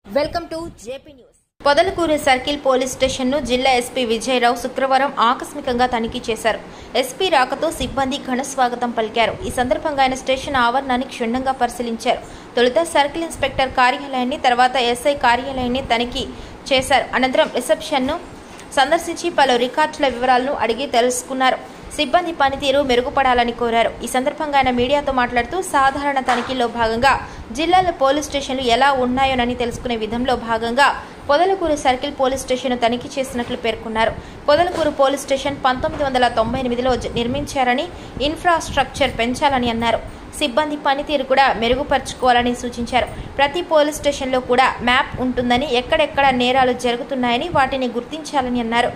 welcome to JP news Podalakuru circle police స్టేషన్ను జిల్లా SP Vijaya Rao శుక్రవారం ఆకస్మికంగా తనిఖీ చేశారు ఎస్పీ రాకతో సిబ్బంది ఘన స్వాగతం పలికారు ఈ సందర్భంగా ఆయన స్టేషన్ ఆవరణాన్ని క్షుణ్ణంగా పరిశీలించారు తొలుత సర్కిల్ ఇన్స్పెక్టర్ కార్యాలయాన్ని తర్వాత ఎస్ఐ కార్యాలయాన్ని తనిఖీ చేశారు అనంతరం రిసెప్షన్ను సందర్శించి పలు రికార్డుల వివరాలను అడిగి తెలుసుకున్నారు సిబ్బంది పనితీరు మెరుగుపడాలని కోరారు ఈ సందర్భంగా ఆయన మీడియాతో మాట్లాడుతూ సాధారణ తనిఖీలో భాగంగా జిల్లాలో పోలీస్ స్టేషన్లు ఎలా ఉన్నాయోనని తెలుసుకునే విధంలో భాగంగా పొదలకూరు సర్కిల్ పోలీస్ స్టేషన్ తనిఖీ చేసినట్లు పేర్కొన్నారు పొదలకూరు పోలీస్ స్టేషన్ పంతొమ్మిది వందల తొంభై ఎనిమిదిలో జ- నిర్మించారని ఇన్ఫ్రాస్ట్రక్చర్ పెంచాలని అన్నారు సిబ్బంది పనితీరు కూడా మెరుగుపరుచుకోవాలని సూచించారు ప్రతి పోలీస్ స్టేషన్లో కూడా మ్యాప్ ఉంటుందని ఎక్కడెక్కడ నేరాలు జరుగుతున్నాయని వాటిని గుర్తించాలని అన్నారు